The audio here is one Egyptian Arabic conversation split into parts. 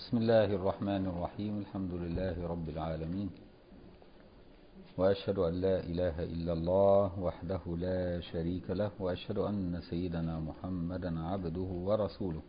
بسم الله الرحمن الرحيم الحمد لله رب العالمين وأشهد أن لا إله إلا الله وحده لا شريك له وأشهد أن سيدنا محمدا عبده ورسوله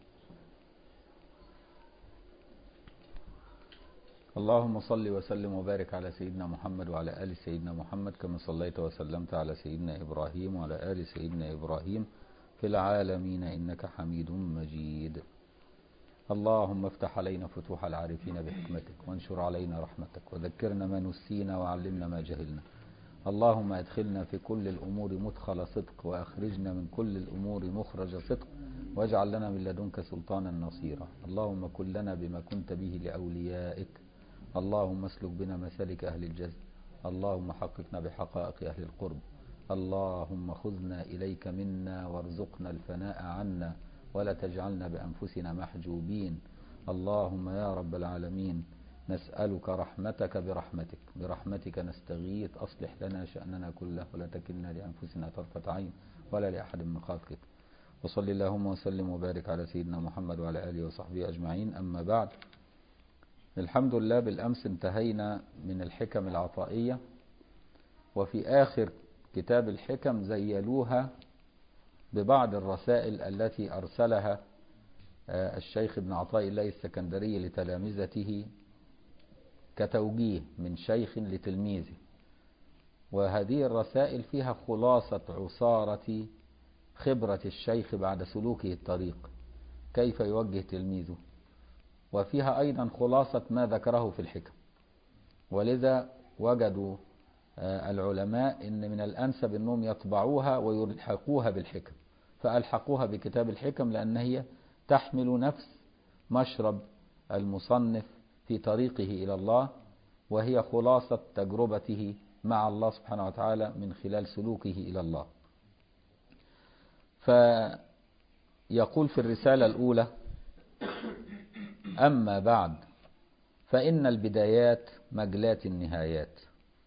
اللهم صل وسلم وبارك على سيدنا محمد وعلى آل سيدنا محمد كما صليت وسلمت على سيدنا إبراهيم وعلى آل سيدنا إبراهيم في العالمين إنك حميد مجيد اللهم افتح علينا فتوح العارفين بحكمتك وانشر علينا رحمتك وذكرنا ما نسينا وعلمنا ما جهلنا اللهم ادخلنا في كل الأمور مدخل صدق وأخرجنا من كل الأمور مخرج صدق واجعل لنا من لدنك سلطانا نصيرا اللهم كن لنا بما كنت به لأوليائك اللهم اسلك بنا مسالك أهل الجزء اللهم حققنا بحقائق أهل القرب اللهم خذنا إليك منا وارزقنا الفناء عنا ولا تجعلنا بأنفسنا محجوبين اللهم يا رب العالمين نسألك رحمتك برحمتك برحمتك نستغيث أصلح لنا شأننا كله ولا تكلنا لأنفسنا طرفة عين ولا لأحد من خلقك وصل اللهم وسلم وبارك على سيدنا محمد وعلى آله وصحبه أجمعين أما بعد الحمد لله بالأمس انتهينا من الحكم العطائية وفي آخر كتاب الحكم زيلوها ببعض الرسائل التي أرسلها الشيخ ابن عطاء الله السكندري لتلامذته كتوجيه من شيخ لتلميذه وهذه الرسائل فيها خلاصة عصارة خبرة الشيخ بعد سلوكه الطريق كيف يوجه تلميذه وفيها أيضا خلاصة ما ذكره في الحكم ولذا وجدوا العلماء ان من الانسب انهم يطبعوها ويلحقوها بالحكم فالحقوها بكتاب الحكم لان هي تحمل نفس مشرب المصنف في طريقه الى الله وهي خلاصة تجربته مع الله سبحانه وتعالى من خلال سلوكه الى الله فيقول في الرسالة الاولى اما بعد فان البدايات مجلات النهايات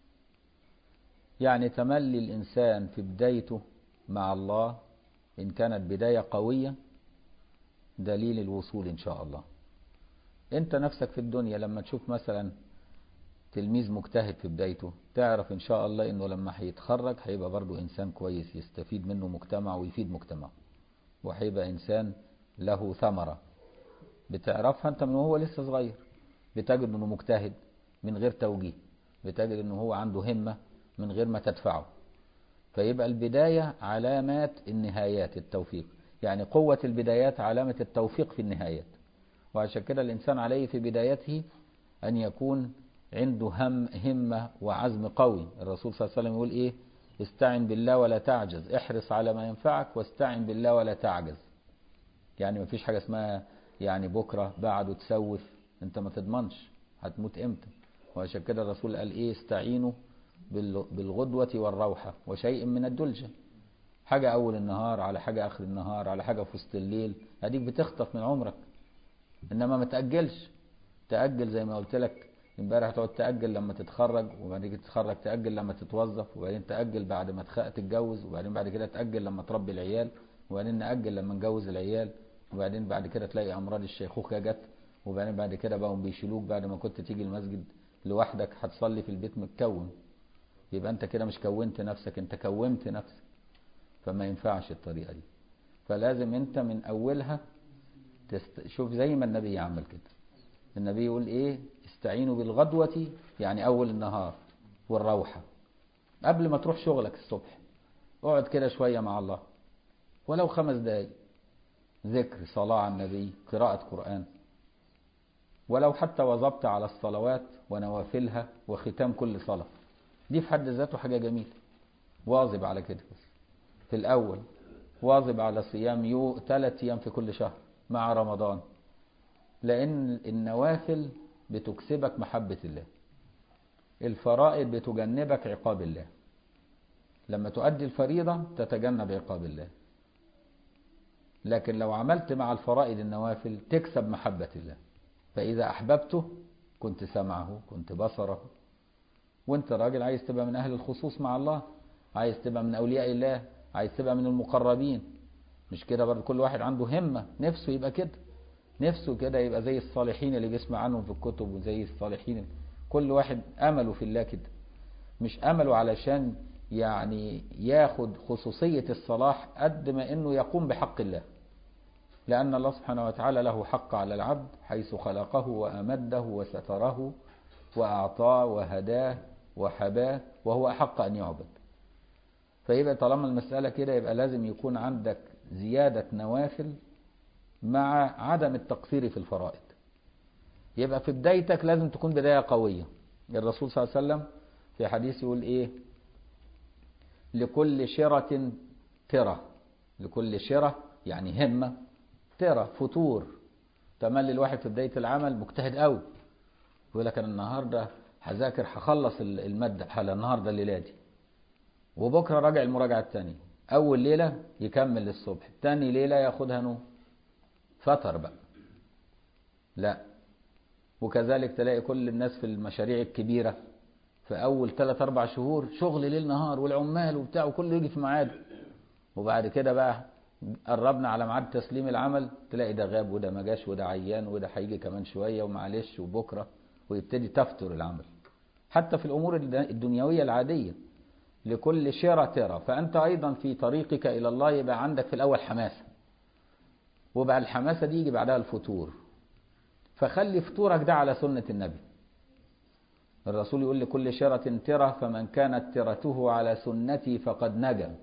يعني تملي الإنسان في بدايته مع الله إن كانت بداية قوية دليل الوصول إن شاء الله أنت نفسك في الدنيا لما تشوف مثلا تلميذ مجتهد في بدايته تعرف إن شاء الله إنه لما هيتخرج هيبقى برضه إنسان كويس يستفيد منه مجتمع ويفيد مجتمع وهيبقى إنسان له ثمرة بتعرفها أنت من وهو لسه صغير بتجد إنه مجتهد من غير توجيه بتجد إنه هو عنده همة من غير ما تدفعه فيبقى البداية علامات النهايات التوفيق يعني قوة البدايات علامة التوفيق في النهايات وعشان كده الإنسان عليه في بدايته أن يكون عنده هم همة وعزم قوي الرسول صلى الله عليه وسلم يقول إيه استعن بالله ولا تعجز احرص على ما ينفعك واستعن بالله ولا تعجز يعني ما فيش حاجة اسمها يعني بكرة بعد وتسوف انت ما تضمنش هتموت امتى وعشان كده الرسول قال ايه استعينوا بالغدوة والروحة وشيء من الدلجة حاجة أول النهار على حاجة آخر النهار على حاجة في وسط الليل هديك بتخطف من عمرك إنما ما تأجلش تأجل زي ما قلت لك امبارح تقعد تأجل لما تتخرج وبعدين تتخرج تأجل لما تتوظف وبعدين تأجل بعد ما تتجوز وبعدين بعد كده تأجل لما تربي العيال وبعدين نأجل لما نجوز العيال وبعدين بعد كده تلاقي أمراض الشيخوخة جت وبعدين بعد كده بقوا بيشيلوك بعد ما كنت تيجي المسجد لوحدك هتصلي في البيت متكون يبقى انت كده مش كونت نفسك انت كومت نفسك فما ينفعش الطريقة دي فلازم انت من اولها تست... شوف زي ما النبي يعمل كده النبي يقول ايه استعينوا بالغدوة يعني اول النهار والروحة قبل ما تروح شغلك الصبح اقعد كده شوية مع الله ولو خمس دقايق ذكر صلاة على النبي قراءة قرآن ولو حتى وظبت على الصلوات ونوافلها وختام كل صلاة دي في حد ذاته حاجة جميلة واظب على كده بس في الأول واظب على صيام يو ثلاث أيام في كل شهر مع رمضان لأن النوافل بتكسبك محبة الله الفرائض بتجنبك عقاب الله لما تؤدي الفريضة تتجنب عقاب الله لكن لو عملت مع الفرائض النوافل تكسب محبة الله فإذا أحببته كنت سمعه كنت بصره وانت راجل عايز تبقى من اهل الخصوص مع الله عايز تبقى من اولياء الله عايز تبقى من المقربين مش كده برضه كل واحد عنده همة نفسه يبقى كده نفسه كده يبقى زي الصالحين اللي بيسمع عنهم في الكتب وزي الصالحين كل واحد امله في الله كده مش امله علشان يعني ياخد خصوصية الصلاح قد ما انه يقوم بحق الله لأن الله سبحانه وتعالى له حق على العبد حيث خلقه وأمده وستره وأعطاه وهداه وحباه وهو أحق أن يعبد فيبقى طالما المسألة كده يبقى لازم يكون عندك زيادة نوافل مع عدم التقصير في الفرائض يبقى في بدايتك لازم تكون بداية قوية الرسول صلى الله عليه وسلم في حديث يقول ايه لكل شرة ترى لكل شرة يعني همة ترى فتور تملي الواحد في بداية العمل مجتهد قوي يقول لك انا النهارده هذاكر هخلص المادة بحالها النهارده الليلة دي وبكره راجع المراجعة الثانية أول ليلة يكمل للصبح تاني ليلة ياخدها نوم فتر بقى لا وكذلك تلاقي كل الناس في المشاريع الكبيرة في أول ثلاث أربع شهور شغل ليل نهار والعمال وبتاع وكله يجي في ميعاده وبعد كده بقى قربنا على ميعاد تسليم العمل تلاقي ده غاب وده ما جاش وده عيان وده هيجي كمان شوية ومعلش وبكرة ويبتدي تفتر العمل حتى في الأمور الدنيوية العادية لكل شرة ترى فأنت أيضا في طريقك إلى الله يبقى عندك في الأول حماسة وبعد الحماسة دي يجي بعدها الفتور فخلي فطورك ده على سنة النبي الرسول يقول لكل شرة ترى فمن كانت ترته على سنتي فقد نجا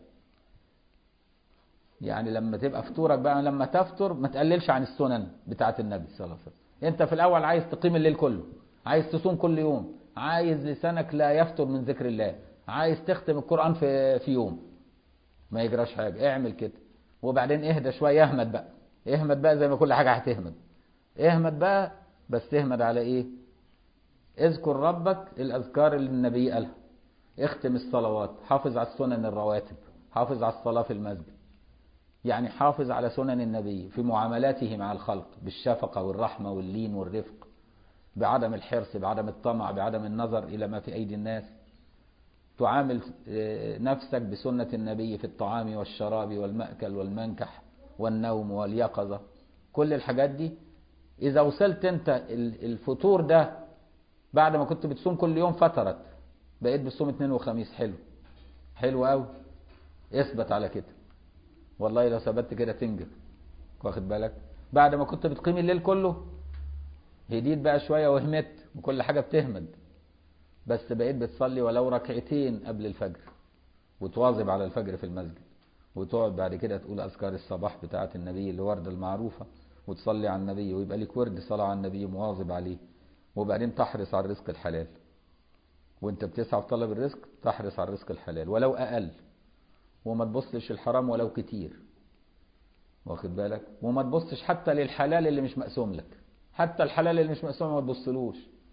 يعني لما تبقى فطورك بقى لما تفطر ما تقللش عن السنن بتاعة النبي صلى الله عليه وسلم انت في الاول عايز تقيم الليل كله عايز تصوم كل يوم عايز لسانك لا يفتر من ذكر الله عايز تختم القرآن في في يوم ما يجراش حاجة اعمل كده وبعدين اهدى شوية اهمد بقى اهمد بقى زي ما كل حاجة هتهمد اهمد بقى بس اهمد على ايه اذكر ربك الاذكار اللي النبي قالها اختم الصلوات حافظ على السنن الرواتب حافظ على الصلاة في المسجد يعني حافظ على سنن النبي في معاملاته مع الخلق بالشفقة والرحمة واللين والرفق بعدم الحرص بعدم الطمع بعدم النظر إلى ما في أيدي الناس تعامل نفسك بسنة النبي في الطعام والشراب والمأكل والمنكح والنوم واليقظة كل الحاجات دي إذا وصلت أنت الفطور ده بعد ما كنت بتصوم كل يوم فترت بقيت بتصوم اثنين وخميس حلو حلو قوي اثبت على كده والله لو ثبت كده تنجح واخد بالك بعد ما كنت بتقيم الليل كله هديت بقى شوية وهمت وكل حاجة بتهمد بس بقيت بتصلي ولو ركعتين قبل الفجر وتواظب على الفجر في المسجد وتقعد بعد كده تقول أذكار الصباح بتاعة النبي اللي وردة المعروفة وتصلي على النبي ويبقى لك ورد صلاة على النبي مواظب عليه وبعدين تحرص على الرزق الحلال وانت بتسعى في طلب الرزق تحرص على الرزق الحلال ولو أقل وما تبصش الحرام ولو كتير واخد بالك وما تبصش حتى للحلال اللي مش مقسوم لك حتى الحلال اللي مش مقسوم ما تبصلوش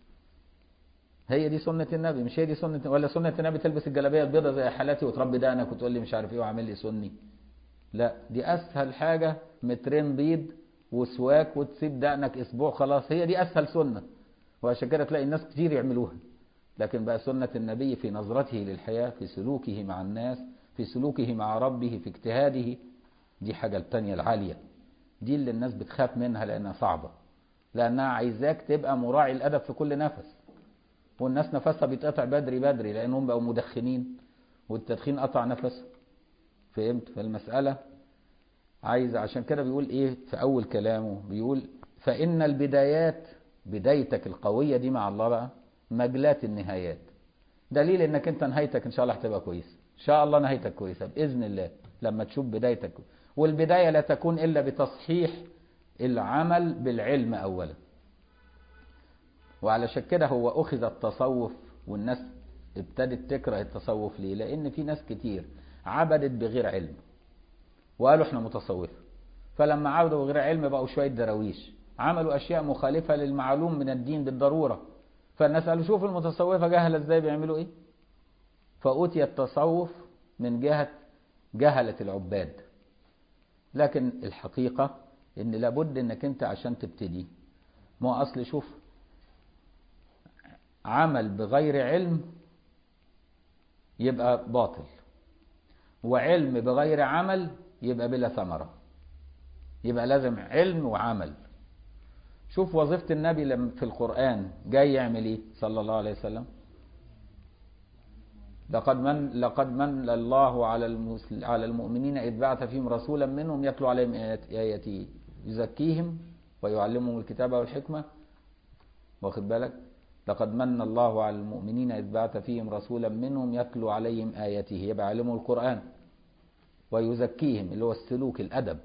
هي دي سنة النبي مش هي دي سنة ولا سنة النبي تلبس الجلابية البيضة زي حالاتي وتربي دقنك وتقول لي مش عارف ايه وعامل لي سني لا دي اسهل حاجة مترين بيض وسواك وتسيب دقنك اسبوع خلاص هي دي اسهل سنة وعشان كده تلاقي الناس كتير يعملوها لكن بقى سنة النبي في نظرته للحياة في سلوكه مع الناس في سلوكه مع ربه في اجتهاده دي حاجة التانية العالية دي اللي الناس بتخاف منها لأنها صعبة لأنها عايزاك تبقى مراعي الأدب في كل نفس والناس نفسها بيتقطع بدري بدري لأنهم بقوا مدخنين والتدخين قطع نفسه فهمت فالمسألة عايز عشان كده بيقول ايه في أول كلامه بيقول فإن البدايات بدايتك القوية دي مع الله بقى مجلات النهايات دليل انك انت نهايتك ان شاء الله هتبقى كويسه ان شاء الله نهايتك كويسه باذن الله لما تشوف بدايتك والبدايه لا تكون الا بتصحيح العمل بالعلم اولا وعلشان كده هو اخذ التصوف والناس ابتدت تكره التصوف ليه لان في ناس كتير عبدت بغير علم وقالوا احنا متصوفه فلما عبدوا بغير علم بقوا شويه دراويش عملوا اشياء مخالفه للمعلوم من الدين بالضروره فالناس قالوا شوف المتصوفه جهله ازاي بيعملوا ايه فأوتي التصوف من جهة جهلة العباد لكن الحقيقة ان لابد انك انت عشان تبتدي ما اصل شوف عمل بغير علم يبقى باطل وعلم بغير عمل يبقى بلا ثمرة يبقى لازم علم وعمل شوف وظيفة النبي لما في القرآن جاي يعمل ايه صلى الله عليه وسلم لقد من لقد من الله على المسل على المؤمنين إذ بعث فيهم رسولا منهم يتلو عليهم آيات- آياته يزكيهم ويعلمهم الكتاب والحكمة واخد بالك لقد من الله على المؤمنين إذ بعث فيهم رسولا منهم يتلو عليهم آياته يبقى يعلمهم القرآن ويزكيهم اللي هو السلوك الأدب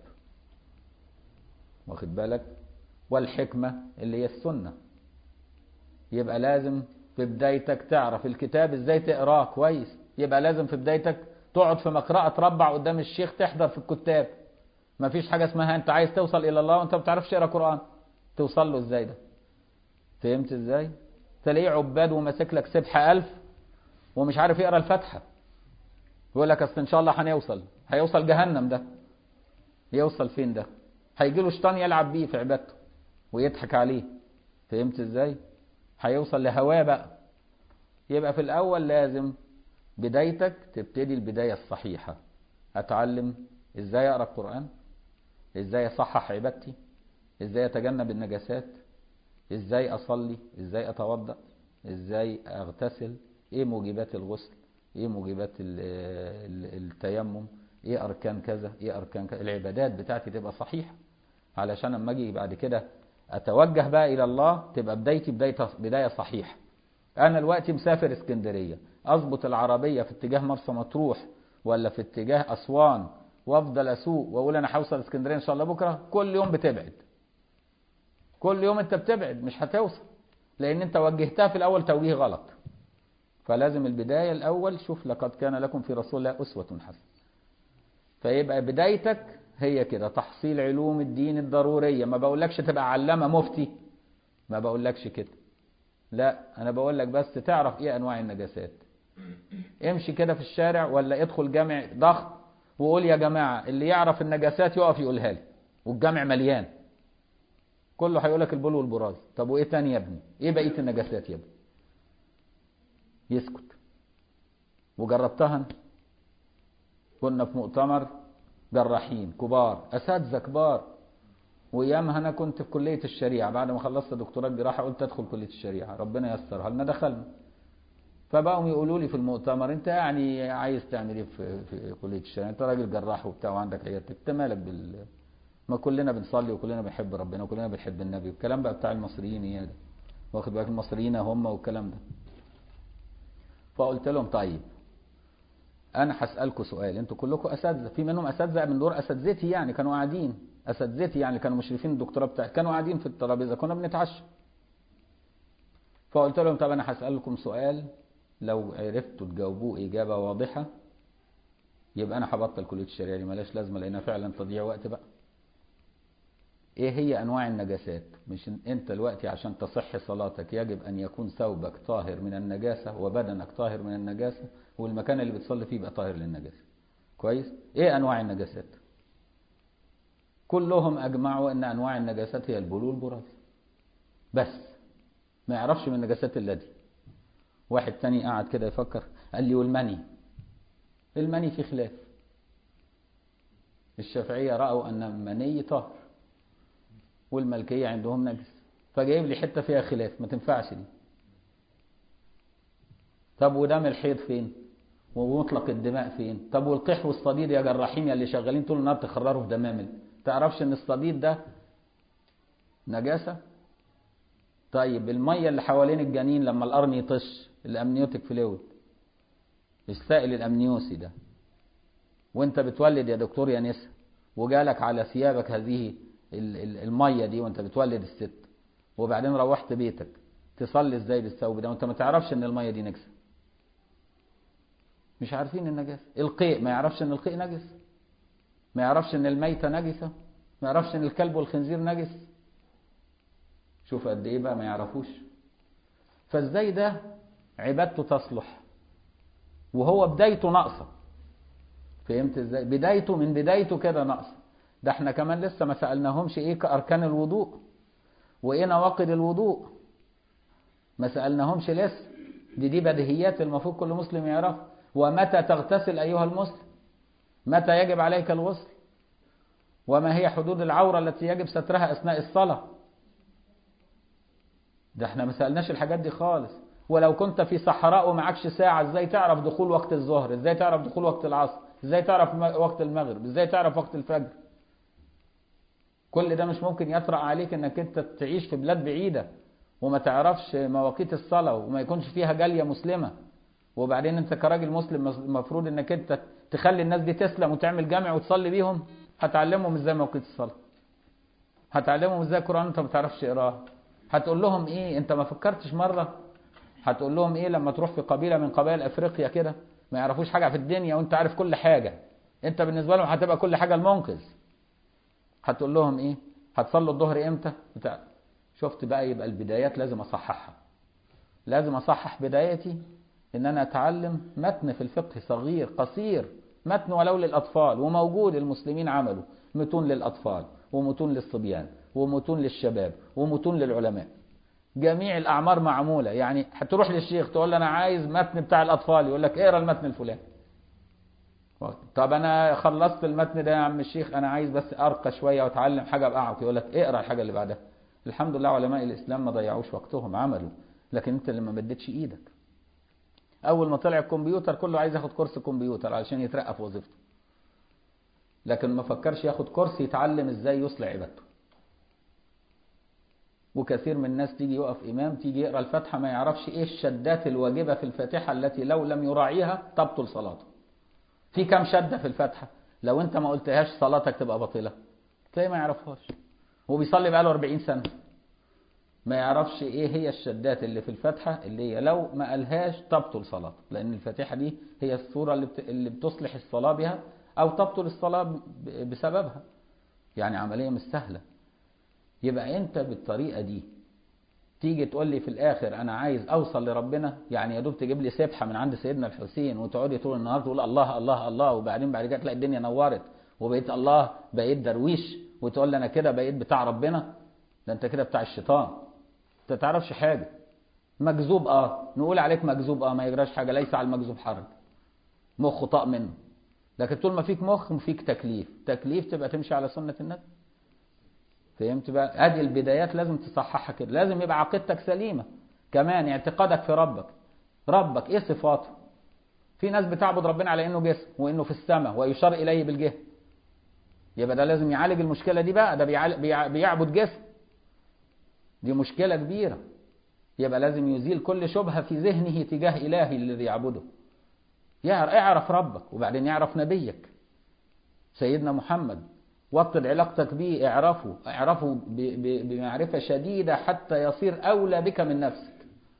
واخد بالك والحكمة اللي هي السنة يبقى لازم في بدايتك تعرف الكتاب ازاي تقراه كويس يبقى لازم في بدايتك تقعد في مقرأة تربع قدام الشيخ تحضر في الكتاب مفيش حاجة اسمها انت عايز توصل الى الله وانت ما بتعرفش تقرا قرآن توصل له ازاي ده فهمت ازاي تلاقيه عباد وماسك لك سبحة ألف ومش عارف يقرا الفاتحة يقول لك اصل ان شاء الله هنوصل هيوصل جهنم ده يوصل فين ده هيجي له شيطان يلعب بيه في عبادته ويضحك عليه فهمت ازاي هيوصل لهواه بقى يبقى في الاول لازم بدايتك تبتدي البدايه الصحيحه اتعلم ازاي اقرا القران ازاي اصحح عبادتي ازاي اتجنب النجاسات ازاي اصلي ازاي اتوضا ازاي اغتسل ايه موجبات الغسل ايه موجبات ال- ال- التيمم ايه اركان كذا ايه اركان كذا العبادات بتاعتي تبقى صحيحه علشان اما اجي بعد كده اتوجه بقى الى الله تبقى بدايتي بدايه بدايه صحيحه انا دلوقتي مسافر اسكندريه اظبط العربيه في اتجاه مرسى مطروح ولا في اتجاه اسوان وافضل اسوق واقول انا هوصل اسكندريه ان شاء الله بكره كل يوم بتبعد كل يوم انت بتبعد مش هتوصل لان انت وجهتها في الاول توجيه غلط فلازم البدايه الاول شوف لقد كان لكم في رسول الله اسوه حسنه فيبقى بدايتك هي كده تحصيل علوم الدين الضروريه ما بقولكش تبقى علامه مفتي ما بقولكش كده لا انا بقول لك بس تعرف ايه انواع النجاسات امشي كده في الشارع ولا ادخل جامع ضخم وقول يا جماعه اللي يعرف النجاسات يقف يقولها لي والجامع مليان كله هيقول لك البول والبراز طب وايه تاني يا ابني ايه بقيه النجاسات يا ابني يسكت وجربتها أنا. كنا في مؤتمر جراحين كبار اساتذه كبار وايامها انا كنت في كليه الشريعه بعد ما خلصت دكتوراه جراحه قلت ادخل كليه الشريعه ربنا ييسرها لنا دخلنا فبقوا يقولوا لي في المؤتمر انت يعني عايز تعمل ايه في, في كليه الشريعه انت راجل جراح وبتاع وعندك عيادتك انت مالك بال ما كلنا بنصلي وكلنا بنحب ربنا وكلنا بنحب النبي والكلام بقى بتاع المصريين ايه ده واخد بالك المصريين هم والكلام ده فقلت لهم طيب انا هسالكم سؤال انتوا كلكم اساتذه في منهم اساتذه من دور اساتذتي يعني كانوا قاعدين اساتذتي يعني كانوا مشرفين الدكتوراه بتاعي كانوا قاعدين في الترابيزه كنا بنتعشى فقلت لهم طب انا هسالكم سؤال لو عرفتوا تجاوبوه اجابه واضحه يبقى انا هبطل كليه الشريعه دي ملاش لازمه لانها فعلا تضييع وقت بقى ايه هي انواع النجاسات مش إن- انت دلوقتي عشان تصح صلاتك يجب ان يكون ثوبك طاهر من النجاسه وبدنك طاهر من النجاسه والمكان اللي بتصلي فيه يبقى طاهر للنجاسه كويس ايه انواع النجاسات كلهم اجمعوا ان انواع النجاسات هي البول والبراز بس ما يعرفش من النجاسات الا دي واحد تاني قعد كده يفكر قال لي والمني المني في خلاف الشافعية رأوا أن المني طاهر والملكية عندهم نجس فجايب لي حتة فيها خلاف ما تنفعش دي طب ودم الحيض فين ومطلق الدماء فين طب والقح والصديد يا جراحين يا اللي شغالين طول النهار تخرروا في دمامل تعرفش ان الصديد ده نجاسة طيب المية اللي حوالين الجنين لما القرن يطش الامنيوتيك فلويد السائل الامنيوسي ده وانت بتولد يا دكتور يا نسا وجالك على ثيابك هذه ال- ال- المية دي وانت بتولد الست وبعدين روحت بيتك تصلي ازاي بالثوب ده وانت ما تعرفش ان المية دي نجسة مش عارفين النجاسة القيء ما يعرفش ان القيء نجس ما يعرفش ان الميتة نجسة ما يعرفش ان الكلب والخنزير نجس شوف قد ايه بقى ما يعرفوش فازاي ده عبادته تصلح وهو بدايته ناقصه فهمت ازاي بدايته من بدايته كده ناقصه ده احنا كمان لسه ما سالناهمش ايه اركان الوضوء وايه نواقض الوضوء ما سالناهمش لسه دي دي بديهيات المفروض كل مسلم يعرفها ومتى تغتسل ايها المسلم متى يجب عليك الغسل وما هي حدود العوره التي يجب سترها اثناء الصلاه ده احنا ما سالناش الحاجات دي خالص ولو كنت في صحراء ومعكش ساعه ازاي تعرف دخول وقت الظهر ازاي تعرف دخول وقت العصر ازاي تعرف وقت المغرب ازاي تعرف وقت الفجر كل ده مش ممكن يطرأ عليك انك انت تعيش في بلاد بعيده وما تعرفش مواقيت الصلاه وما يكونش فيها جاليه مسلمه وبعدين انت كراجل مسلم المفروض انك انت تخلي الناس دي تسلم وتعمل جامع وتصلي بيهم هتعلمهم ازاي مواقيت الصلاه هتعلمهم ازاي القران انت ما بتعرفش اقراه هتقول لهم ايه انت ما فكرتش مره هتقول لهم ايه لما تروح في قبيله من قبائل افريقيا كده ما يعرفوش حاجه في الدنيا وانت عارف كل حاجه انت بالنسبه لهم هتبقى كل حاجه المنقذ هتقول لهم ايه هتصلوا الظهر امتى بتاع شفت بقى يبقى البدايات لازم اصححها لازم اصحح بدايتي ان انا اتعلم متن في الفقه صغير قصير متن ولو للاطفال وموجود المسلمين عملوا متون للاطفال ومتون للصبيان ومتون للشباب ومتون للعلماء جميع الاعمار معموله يعني هتروح للشيخ تقول له انا عايز متن بتاع الاطفال يقول لك اقرا المتن الفلاني طب انا خلصت المتن ده يا عم الشيخ انا عايز بس ارقى شويه واتعلم حاجه باعرف يقول لك اقرا الحاجه اللي بعدها الحمد لله علماء الاسلام ما ضيعوش وقتهم عملوا لكن انت اللي ما مدتش ايدك اول ما طلع الكمبيوتر كله عايز ياخد كورس كمبيوتر علشان يترقى في وظيفته لكن ما فكرش ياخد كورس يتعلم ازاي يصلح عبادته وكثير من الناس تيجي يقف امام تيجي يقرا الفاتحه ما يعرفش ايه الشدات الواجبه في الفاتحه التي لو لم يراعيها تبطل صلاته في كام شده في الفاتحه لو انت ما قلتهاش صلاتك تبقى باطله تلاقيه ما يعرفهاش هو بيصلي بقاله 40 سنه ما يعرفش ايه هي الشدات اللي في الفاتحه اللي هي لو ما قالهاش تبطل صلاته لان الفاتحه دي هي الصوره اللي اللي بتصلح الصلاه بها او تبطل الصلاه بسببها يعني عمليه مش سهله يبقى انت بالطريقه دي تيجي تقول لي في الاخر انا عايز اوصل لربنا يعني يا دوب تجيب لي سبحه من عند سيدنا الحسين وتقعدي طول النهار تقول الله الله الله وبعدين بعد كده تلاقي الدنيا نورت وبقيت الله بقيت درويش وتقول لي انا كده بقيت بتاع ربنا ده انت كده بتاع الشيطان انت تعرفش حاجه مجذوب اه نقول عليك مجذوب اه ما يجراش حاجه ليس على المجذوب حرج مخه طاق منه لكن طول ما فيك مخ فيك تكليف تكليف تبقى تمشي على سنه النبي فهمت بقى ادي البدايات لازم تصححها كده لازم يبقى عقيدتك سليمه كمان اعتقادك في ربك ربك ايه صفاته في ناس بتعبد ربنا على انه جسم وانه في السماء ويشار اليه بالجهه يبقى ده لازم يعالج المشكله دي بقى ده بيعبد جسم دي مشكله كبيره يبقى لازم يزيل كل شبهه في ذهنه تجاه الهي الذي يعبده اعرف ربك وبعدين يعرف نبيك سيدنا محمد وطد علاقتك بيه اعرفه اعرفه بمعرفة شديدة حتى يصير أولى بك من نفسك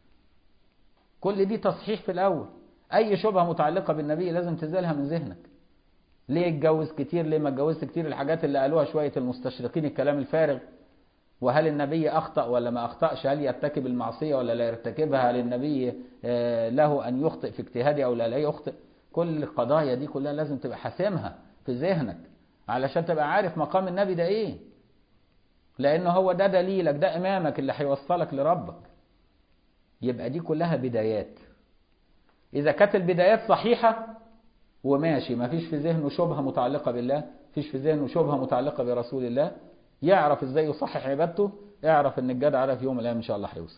كل دي تصحيح في الأول أي شبهة متعلقة بالنبي لازم تزالها من ذهنك ليه اتجوز كتير ليه ما اتجوزت كتير الحاجات اللي قالوها شوية المستشرقين الكلام الفارغ وهل النبي أخطأ ولا ما أخطأش هل يرتكب المعصية ولا لا يرتكبها هل النبي له أن يخطئ في اجتهاده أو لا لا يخطئ كل القضايا دي كلها لازم تبقى حاسمها في ذهنك علشان تبقى عارف مقام النبي ده ايه لان هو ده دليلك ده امامك اللي هيوصلك لربك يبقى دي كلها بدايات اذا كانت البدايات صحيحه وماشي ما فيش في ذهنه شبهه متعلقه بالله فيش في ذهنه شبهه متعلقه برسول الله يعرف ازاي يصحح عبادته اعرف ان الجدع ده في يوم من الايام ان شاء الله هيوصل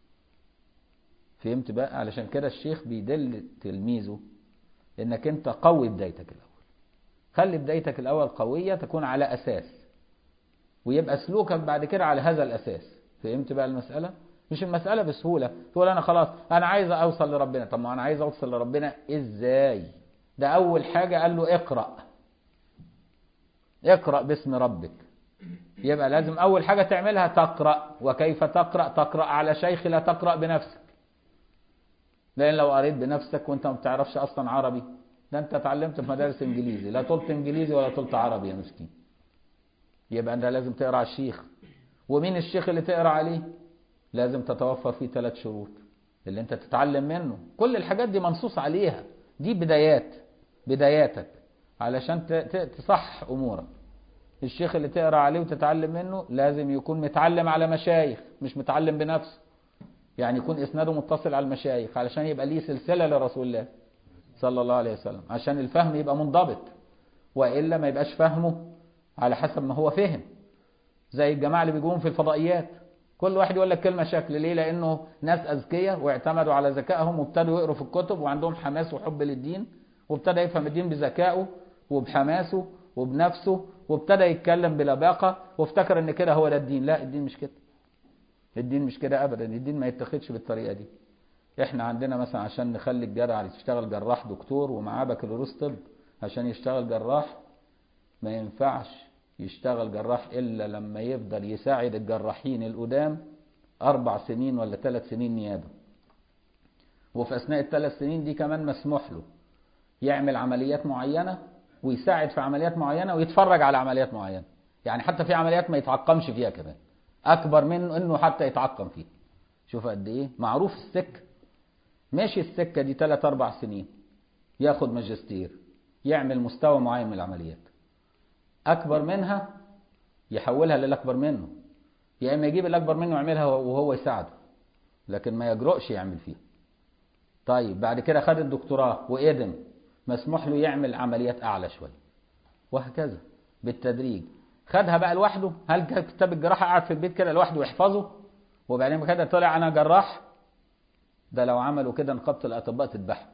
فهمت بقى علشان كده الشيخ بيدل تلميذه انك انت قوي بدايتك الاول خلي بدايتك الأول قوية تكون على أساس ويبقى سلوكك بعد كده على هذا الأساس فهمت بقى المسألة؟ مش المسألة بسهولة تقول أنا خلاص أنا عايز أوصل لربنا طب ما أنا عايز أوصل لربنا إزاي؟ ده أول حاجة قال له اقرأ اقرأ باسم ربك يبقى لازم أول حاجة تعملها تقرأ وكيف تقرأ؟ تقرأ على شيخ لا تقرأ بنفسك لأن لو قريت بنفسك وأنت ما بتعرفش أصلا عربي ده انت اتعلمت في مدارس انجليزي لا طلت انجليزي ولا طلت عربي يا مسكين يبقى انت لازم تقرا على الشيخ ومين الشيخ اللي تقرا عليه لازم تتوفر فيه ثلاث شروط اللي انت تتعلم منه كل الحاجات دي منصوص عليها دي بدايات بداياتك علشان تصح امورك الشيخ اللي تقرا عليه وتتعلم منه لازم يكون متعلم على مشايخ مش متعلم بنفسه يعني يكون اسناده متصل على المشايخ علشان يبقى ليه سلسله لرسول الله صلى الله عليه وسلم عشان الفهم يبقى منضبط والا ما يبقاش فهمه على حسب ما هو فهم زي الجماعه اللي بيجوهم في الفضائيات كل واحد يقول لك كلمة شكل ليه لأنه ناس أذكياء واعتمدوا على ذكائهم وابتدوا يقروا في الكتب وعندهم حماس وحب للدين وابتدى يفهم الدين بذكائه وبحماسه وبنفسه وابتدى يتكلم بلباقة وافتكر ان كده هو ده الدين لا الدين مش كده الدين مش كده ابدا الدين ما يتخدش بالطريقة دي احنا عندنا مثلا عشان نخلي الجدع يشتغل جراح دكتور ومعاه بكالوريوس طب عشان يشتغل جراح ما ينفعش يشتغل جراح إلا لما يفضل يساعد الجراحين القدام أربع سنين ولا ثلاث سنين نيابة وفي أثناء الثلاث سنين دي كمان مسموح له يعمل عمليات معينة ويساعد في عمليات معينة ويتفرج على عمليات معينة يعني حتى في عمليات ما يتعقمش فيها كمان أكبر من إنه حتى يتعقم فيها شوف قد إيه معروف السكة ماشي السكة دي ثلاث أربع سنين ياخد ماجستير يعمل مستوى معين من العمليات أكبر منها يحولها للأكبر منه يا إما يجيب الأكبر منه ويعملها وهو يساعده لكن ما يجرؤش يعمل فيها طيب بعد كده خد الدكتوراه وقدم مسموح له يعمل عمليات أعلى شوية وهكذا بالتدريج خدها بقى لوحده هل كتاب الجراحة قاعد في البيت كده لوحده يحفظه وبعدين كده طلع أنا جراح ده لو عملوا كده نقابة الأطباء تذبحه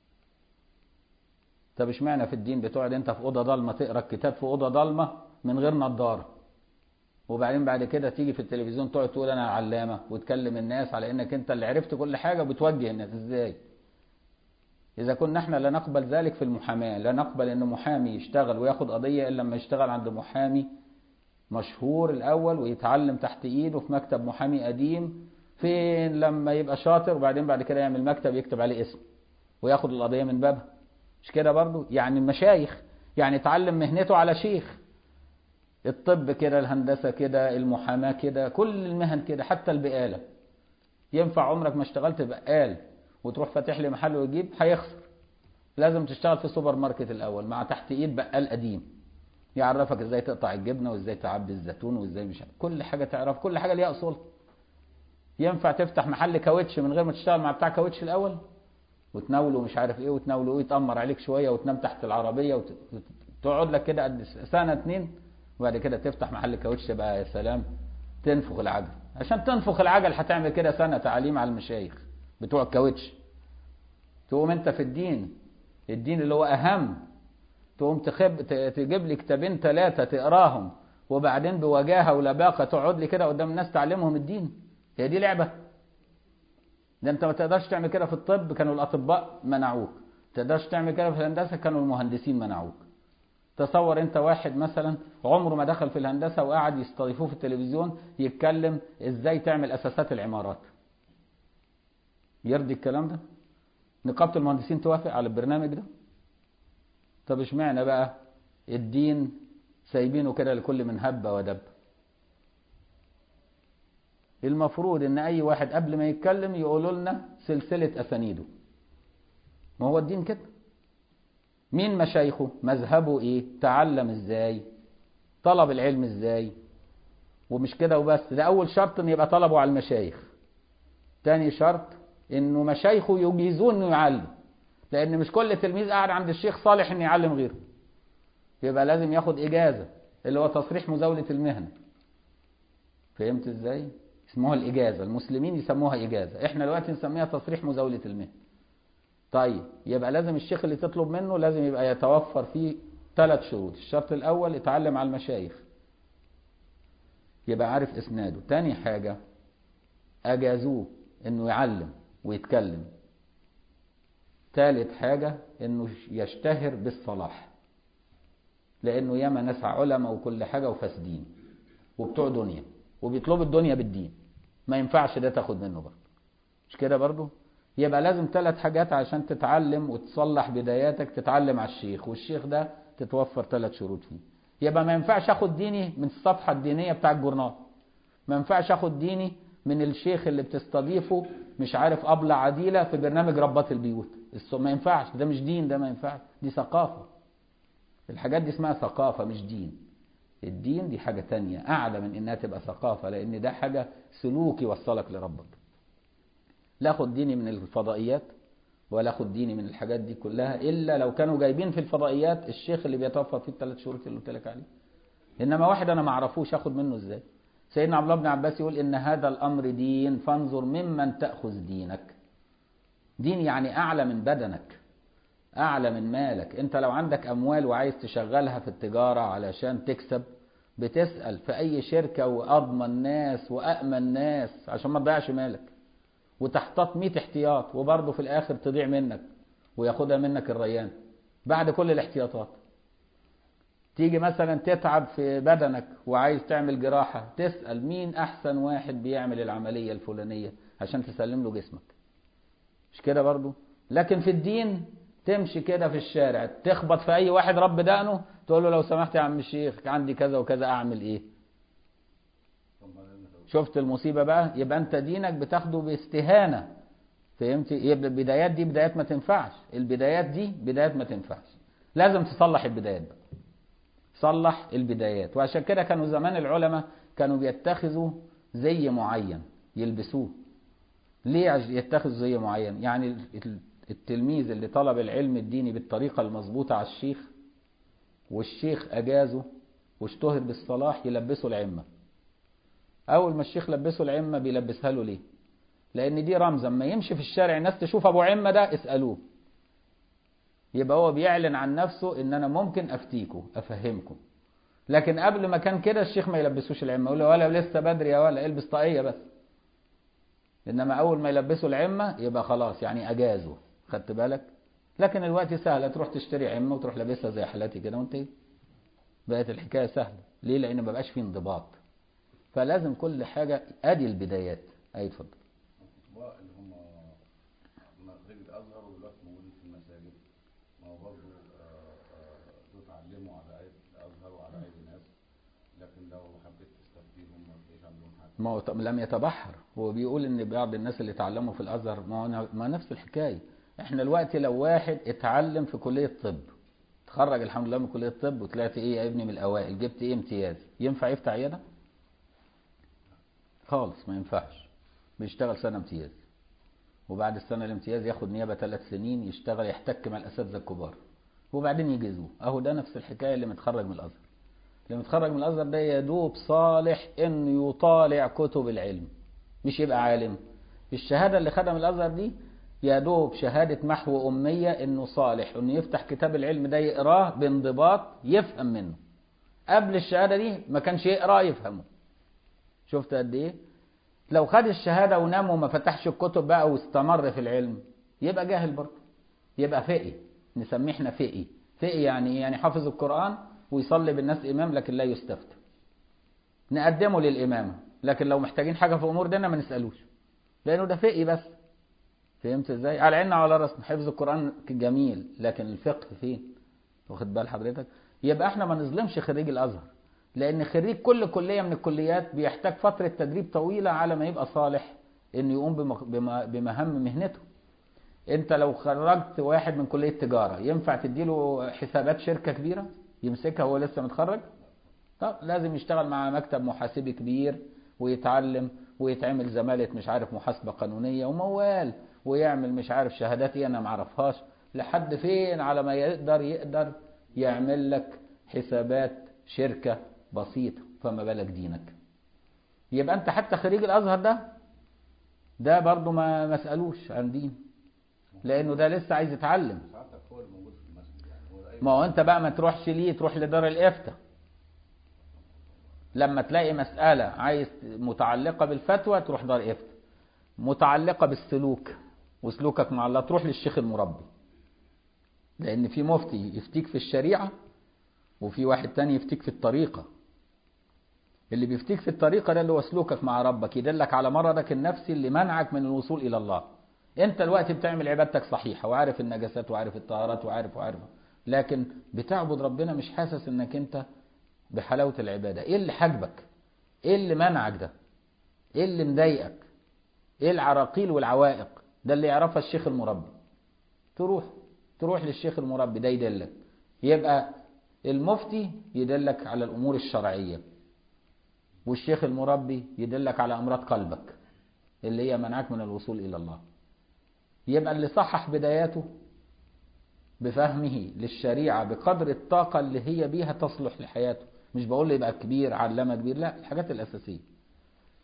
طب اشمعنى في الدين بتقعد انت في اوضه ضلمه تقرا الكتاب في اوضه ضلمه من غير نظاره وبعدين بعد كده تيجي في التلفزيون تقعد تقول انا علامه وتكلم الناس على انك انت اللي عرفت كل حاجه وبتوجه الناس ازاي اذا كنا احنا لا نقبل ذلك في المحاماه لا نقبل ان محامي يشتغل وياخد قضيه الا لما يشتغل عند محامي مشهور الاول ويتعلم تحت ايده في مكتب محامي قديم فين لما يبقى شاطر وبعدين بعد كده يعمل مكتب يكتب عليه اسم وياخد القضيه من بابها مش كده برضو يعني المشايخ يعني اتعلم مهنته على شيخ الطب كده الهندسة كده المحاماة كده كل المهن كده حتى البقالة ينفع عمرك ما اشتغلت بقال وتروح فاتح لي محل وتجيب هيخسر لازم تشتغل في سوبر ماركت الأول مع تحت إيد بقال قديم يعرفك ازاي تقطع الجبنة وازاي تعبي الزيتون وازاي مش كل حاجة تعرف كل حاجة ليها أصول ينفع تفتح محل كاوتش من غير ما تشتغل مع بتاع كاوتش الأول وتناوله مش عارف ايه وتناوله ايه يتأمر عليك شوية وتنام تحت العربية وتقعد لك كده قد سنة اتنين وبعد كده تفتح محل كاوتش بقى يا سلام تنفخ العجل عشان تنفخ العجل هتعمل كده سنة تعليم على المشايخ بتوع الكاوتش تقوم انت في الدين الدين اللي هو اهم تقوم تخب تجيب لي كتابين ثلاثة تقراهم وبعدين بوجاهة ولباقة تقعد لي كده قدام الناس تعلمهم الدين هي دي لعبة ده انت ما تقدرش تعمل كده في الطب كانوا الاطباء منعوك ما تقدرش تعمل كده في الهندسه كانوا المهندسين منعوك تصور انت واحد مثلا عمره ما دخل في الهندسه وقاعد يستضيفوه في التلفزيون يتكلم ازاي تعمل اساسات العمارات يرضي الكلام ده نقابه المهندسين توافق على البرنامج ده طب اشمعنى بقى الدين سايبينه كده لكل من هب ودب المفروض ان اي واحد قبل ما يتكلم يقولوا لنا سلسلة اسانيده ما هو الدين كده مين مشايخه مذهبه ايه تعلم ازاي طلب العلم ازاي ومش كده وبس ده اول شرط ان يبقى طلبه على المشايخ تاني شرط انه مشايخه يجيزوه انه يعلم لان مش كل تلميذ قاعد عند الشيخ صالح انه يعلم غيره يبقى لازم ياخد اجازة اللي هو تصريح مزاولة المهنة فهمت ازاي اسموها الإجازة المسلمين يسموها إجازة احنا دلوقتي نسميها تصريح مزاولة المهنة طيب يبقى لازم الشيخ اللي تطلب منه لازم يبقى يتوفر فيه ثلاث شروط الشرط الأول يتعلم على المشايخ يبقى عارف إسناده تاني حاجة أجازوه إنه يعلم ويتكلم ثالث حاجة إنه يشتهر بالصلاح لأنه ياما ناس علماء وكل حاجة وفاسدين وبتوع دنيا وبيطلبوا الدنيا بالدين ما ينفعش ده تاخد منه برضه مش كده برضه يبقى لازم ثلاث حاجات عشان تتعلم وتصلح بداياتك تتعلم على الشيخ والشيخ ده تتوفر ثلاث شروط فيه يبقى ما ينفعش اخد ديني من الصفحة الدينية بتاع الجورنال ما ينفعش اخد ديني من الشيخ اللي بتستضيفه مش عارف أبلة عديلة في برنامج ربات البيوت ما ينفعش ده مش دين ده ما ينفعش دي ثقافة الحاجات دي اسمها ثقافة مش دين الدين دي حاجة تانية أعلى من إنها تبقى ثقافة لأن ده حاجة سلوك يوصلك لربك لا أخد ديني من الفضائيات ولا أخد ديني من الحاجات دي كلها إلا لو كانوا جايبين في الفضائيات الشيخ اللي بيتوفر فيه الثلاث شهور اللي قلت لك عليه إنما واحد أنا ما أعرفوش أخد منه إزاي سيدنا عبد الله بن عباس يقول إن هذا الأمر دين فانظر ممن تأخذ دينك دين يعني أعلى من بدنك أعلى من مالك أنت لو عندك أموال وعايز تشغلها في التجارة علشان تكسب بتسأل في أي شركة وأضمن ناس وأأمن ناس عشان ما تضيعش مالك وتحتاط 100 احتياط وبرضه في الآخر تضيع منك وياخدها منك الريان بعد كل الاحتياطات تيجي مثلا تتعب في بدنك وعايز تعمل جراحة تسأل مين أحسن واحد بيعمل العملية الفلانية عشان تسلم له جسمك مش كده برضو لكن في الدين تمشي كده في الشارع تخبط في أي واحد رب دقنه تقول له لو سمحت يا عم الشيخ عندي كذا وكذا أعمل إيه شفت المصيبة بقى يبقى أنت دينك بتاخده باستهانة فهمت يبقى البدايات دي بدايات ما تنفعش البدايات دي بدايات ما تنفعش لازم تصلح البدايات بقى صلح البدايات وعشان كده كانوا زمان العلماء كانوا بيتخذوا زي معين يلبسوه ليه يتخذوا زي معين يعني التلميذ اللي طلب العلم الديني بالطريقة المظبوطة على الشيخ والشيخ أجازه واشتهر بالصلاح يلبسه العمة أول ما الشيخ لبسه العمة بيلبسها له ليه لأن دي رمز اما يمشي في الشارع الناس تشوف أبو عمة ده اسألوه يبقى هو بيعلن عن نفسه ان انا ممكن افتيكم افهمكم لكن قبل ما كان كده الشيخ ما يلبسوش العمه يقول له ولا لسه بدري يا ولا البس طاقيه بس انما اول ما يلبسوا العمه يبقى خلاص يعني اجازوا خدت بالك لكن الوقت سهله تروح تشتري عمه وتروح لابسها زي حالاتي كده وانت بقت الحكايه سهله ليه لان ما بقاش فيه انضباط فلازم كل حاجه ادي البدايات اي اتفضل اللي هم خريج الازهر ودلوقتي موجودين في المساجد ما هو برضه تتعلموا على ايد الازهر وعلى ايد ناس لكن لو حبيت تستفيدهم ما تلاقيش عندهم حاجه ما هو لم يتبحر هو بيقول ان بعض الناس اللي اتعلموا في الازهر ما هو ما نفس الحكايه احنا دلوقتي لو واحد اتعلم في كليه طب تخرج الحمد لله من كليه طب وطلعت ايه يا ابني من الاوائل جبت ايه امتياز ينفع يفتح عياده خالص ما ينفعش بيشتغل سنه امتياز وبعد السنه الامتياز ياخد نيابه ثلاث سنين يشتغل يحتك مع الاساتذه الكبار وبعدين يجيزوه اهو ده نفس الحكايه اللي متخرج من الازهر اللي متخرج من الازهر ده يدوب صالح انه يطالع كتب العلم مش يبقى عالم الشهاده اللي خدها من الازهر دي يا دوب شهاده محو اميه انه صالح انه يفتح كتاب العلم ده يقراه بانضباط يفهم منه قبل الشهاده دي ما كانش يقرا يفهمه شفت قد ايه لو خد الشهاده ونام وما فتحش الكتب بقى واستمر في العلم يبقى جاهل برضه يبقى فقي نسميه احنا فقي فقي يعني ايه يعني حافظ القران ويصلي بالناس امام لكن لا يستفتى نقدمه للامامه لكن لو محتاجين حاجه في امور ديننا ما نسالوش لانه ده فقي بس فهمت ازاي على عيننا وعلى راسنا حفظ القران جميل لكن الفقه فين واخد بال حضرتك يبقى احنا ما نظلمش خريج الازهر لان خريج كل كليه من الكليات بيحتاج فتره تدريب طويله على ما يبقى صالح انه يقوم بمهام مهنته انت لو خرجت واحد من كليه تجاره ينفع تديله حسابات شركه كبيره يمسكها وهو لسه متخرج طب لازم يشتغل مع مكتب محاسبي كبير ويتعلم ويتعمل زماله مش عارف محاسبه قانونيه وموال ويعمل مش عارف شهادات ايه انا ما اعرفهاش لحد فين على ما يقدر يقدر يعمل لك حسابات شركه بسيطه فما بالك دينك يبقى انت حتى خريج الازهر ده ده برضه ما مسالوش عن دين لانه ده لسه عايز يتعلم ساعتك هو الموجود في المسجد يعني هو اي ما هو انت بقى ما تروحش ليه تروح لدار الافتاء لما تلاقي مسألة عايز متعلقة بالفتوى تروح دار افتاء متعلقة بالسلوك وسلوكك مع الله تروح للشيخ المربي لأن في مفتي يفتيك في الشريعة وفي واحد تاني يفتيك في الطريقة اللي بيفتيك في الطريقة ده اللي هو سلوكك مع ربك يدلك على مرضك النفسي اللي منعك من الوصول إلى الله انت الوقت بتعمل عبادتك صحيحة وعارف النجاسات وعارف الطهارات وعارف وعارف لكن بتعبد ربنا مش حاسس انك انت بحلاوة العبادة ايه اللي حاجبك ايه اللي منعك ده ايه اللي مضايقك ايه العراقيل والعوائق ده اللي يعرفها الشيخ المربي تروح تروح للشيخ المربي ده يدلك يبقى المفتي يدلك على الامور الشرعيه والشيخ المربي يدلك على امراض قلبك اللي هي منعك من الوصول الى الله يبقى اللي صحح بداياته بفهمه للشريعه بقدر الطاقه اللي هي بيها تصلح لحياته مش بقول له يبقى كبير علامه كبير لا الحاجات الاساسيه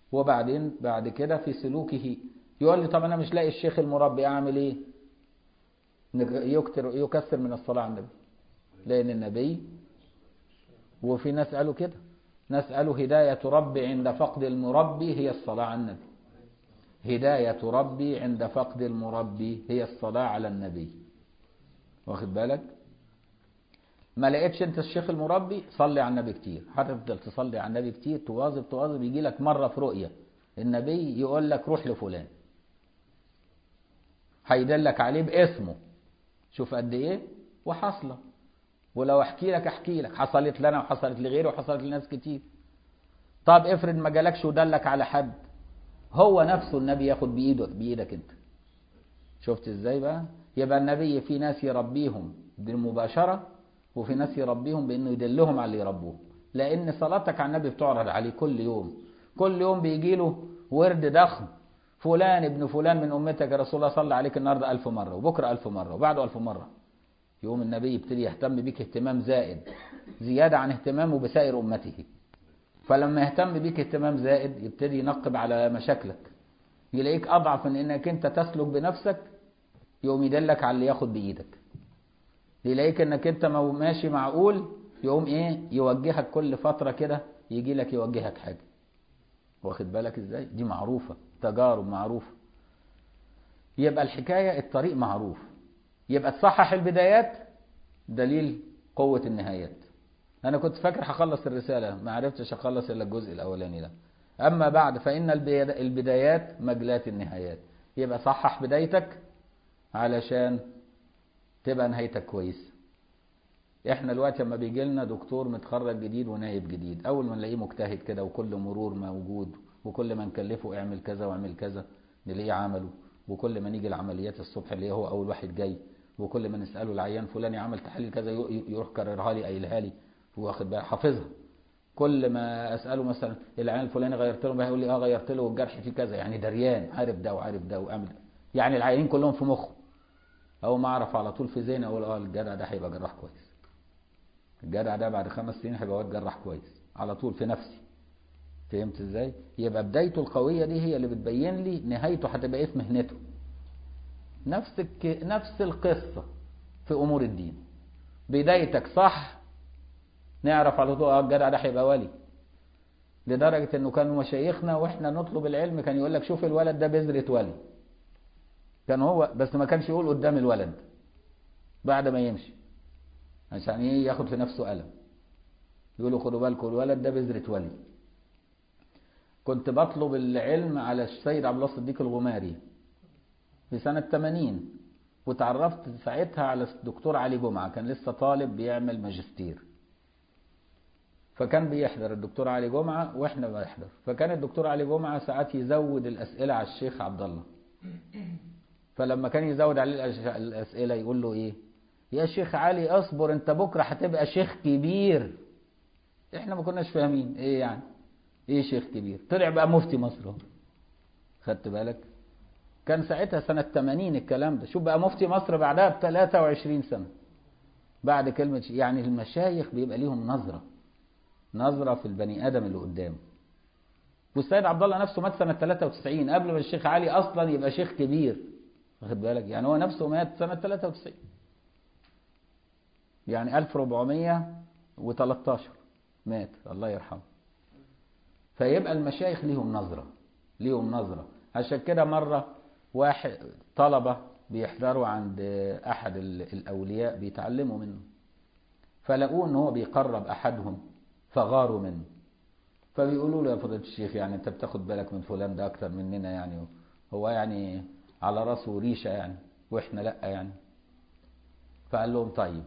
وبعدين بعد كده في سلوكه يقول لي طب انا مش لاقي الشيخ المربي اعمل ايه يكتر يكثر من الصلاه على النبي لان النبي وفي ناس قالوا كده ناس قالوا هدايه ربي عند فقد المربي هي الصلاه على النبي هدايه ربي عند فقد المربي هي الصلاه على النبي واخد بالك ما لقيتش انت الشيخ المربي صلي على النبي كتير هتفضل تصلي على النبي كتير تواظب تواظب يجي لك مره في رؤيه النبي يقول لك روح لفلان هيدلك عليه باسمه شوف قد ايه وحصله ولو احكي لك احكي لك حصلت لنا وحصلت لغيري وحصلت لناس كتير طب افرض ما جالكش ودلك على حد هو نفسه النبي ياخد بايدك بايدك انت شفت ازاي بقى يبقى النبي في ناس يربيهم بالمباشره وفي ناس يربيهم بانه يدلهم على اللي يربوه لان صلاتك على النبي بتعرض عليه كل يوم كل يوم بيجي له ورد ضخم فلان ابن فلان من امتك يا رسول الله صلى عليك النهارده ألف مره وبكره ألف مره وبعده ألف مره يوم النبي يبتدي يهتم بيك اهتمام زائد زياده عن اهتمامه بسائر امته فلما يهتم بيك اهتمام زائد يبتدي ينقب على مشاكلك يلاقيك اضعف من انك انت تسلك بنفسك يقوم يدلك على اللي ياخد بايدك يلاقيك انك انت ماشي معقول يقوم ايه يوجهك كل فتره كده يجي لك يوجهك حاجه واخد بالك ازاي دي معروفه تجارب معروفه يبقى الحكايه الطريق معروف يبقى تصحح البدايات دليل قوه النهايات انا كنت فاكر هخلص الرساله ما عرفتش اخلص الا الجزء الاولاني ده اما بعد فان البدايات مجلات النهايات يبقى صحح بدايتك علشان تبقى نهايتك كويس احنا دلوقتي لما بيجي لنا دكتور متخرج جديد ونايب جديد اول ما نلاقيه مجتهد كده وكل مرور موجود وكل ما نكلفه اعمل كذا واعمل كذا نلاقيه عمله وكل ما نيجي العمليات الصبح اللي هو اول واحد جاي وكل ما نساله العيان فلان عمل تحاليل كذا يروح كررها لي قايلها لي واخد بقى حافظها كل ما اساله مثلا العيان الفلاني غيرت له يقول لي اه غيرت له والجرح فيه كذا يعني دريان عارف ده وعارف ده وعامل يعني العيانين كلهم في مخه اول ما اعرف على طول في ذهني اقول اه الجدع ده هيبقى جراح كويس الجدع ده بعد خمس سنين هيبقى واد جراح كويس على طول في نفسي فهمت ازاي يبقى بدايته القويه دي هي اللي بتبين لي نهايته هتبقى ايه في مهنته نفس الك... نفس القصه في امور الدين بدايتك صح نعرف على طول اه الجدع ده هيبقى ولي لدرجه انه كانوا مشايخنا واحنا نطلب العلم كان يقول لك شوف الولد ده بذره ولي كان هو بس ما كانش يقول قدام الولد بعد ما يمشي عشان ايه ياخد في نفسه قلم يقولوا خدوا بالكم الولد ده بذرة ولي كنت بطلب العلم على السيد عبد الله الصديق الغماري في سنة 80 وتعرفت ساعتها على الدكتور علي جمعة كان لسه طالب بيعمل ماجستير فكان بيحضر الدكتور علي جمعة واحنا بنحضر فكان الدكتور علي جمعة ساعات يزود الأسئلة على الشيخ عبد الله فلما كان يزود عليه الأسئلة يقول له إيه يا شيخ علي اصبر انت بكرة هتبقى شيخ كبير احنا ما كناش فاهمين ايه يعني ايه شيخ كبير طلع بقى مفتي مصر خدت بالك كان ساعتها سنة 80 الكلام ده شوف بقى مفتي مصر بعدها ب 23 سنة بعد كلمة يعني المشايخ بيبقى ليهم نظرة نظرة في البني آدم اللي قدامه والسيد عبد الله نفسه مات سنة 93 قبل ما الشيخ علي أصلا يبقى شيخ كبير واخد بالك يعني هو نفسه مات سنة 93 يعني 1413 مات الله يرحمه فيبقى المشايخ ليهم نظرة ليهم نظرة عشان كده مرة واحد طلبة بيحضروا عند أحد الأولياء بيتعلموا منه فلقوه إن هو بيقرب أحدهم فغاروا منه فبيقولوا له يا فضيلة الشيخ يعني أنت بتاخد بالك من فلان ده أكتر مننا يعني هو يعني على راسه ريشة يعني وإحنا لأ يعني فقال لهم طيب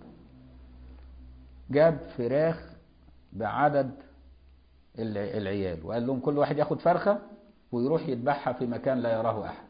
جاب فراخ بعدد العيال وقال لهم كل واحد ياخد فرخة ويروح يذبحها في مكان لا يراه أحد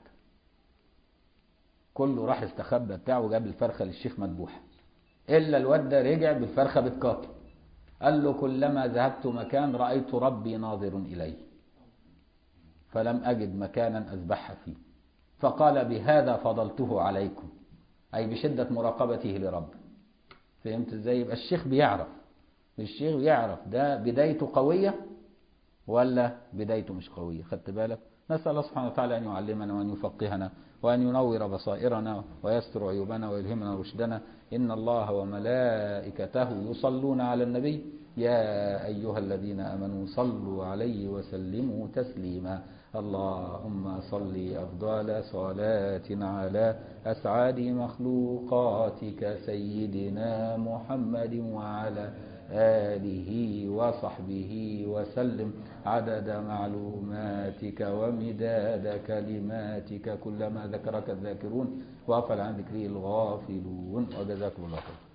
كله راح استخبى بتاعه وجاب الفرخة للشيخ مذبوحة إلا الواد ده رجع بالفرخة بتقاتل قال له كلما ذهبت مكان رأيت ربي ناظر إلي فلم أجد مكانا أذبحها فيه فقال بهذا فضلته عليكم أي بشدة مراقبته لرب فهمت ازاي يبقى الشيخ بيعرف الشيخ يعرف ده بدايته قوية ولا بدايته مش قوية خدت بالك نسأل الله سبحانه وتعالى أن يعلمنا وأن يفقهنا وأن ينور بصائرنا ويستر عيوبنا ويلهمنا رشدنا إن الله وملائكته يصلون على النبي يا أيها الذين آمنوا صلوا عليه وسلموا تسليما اللهم صل أفضل صلاة على أسعد مخلوقاتك سيدنا محمد وعلى آله وصحبه وسلم عدد معلوماتك ومداد كلماتك كلما ذكرك الذاكرون وغفل عن ذكره الغافلون وجزاكم الله خير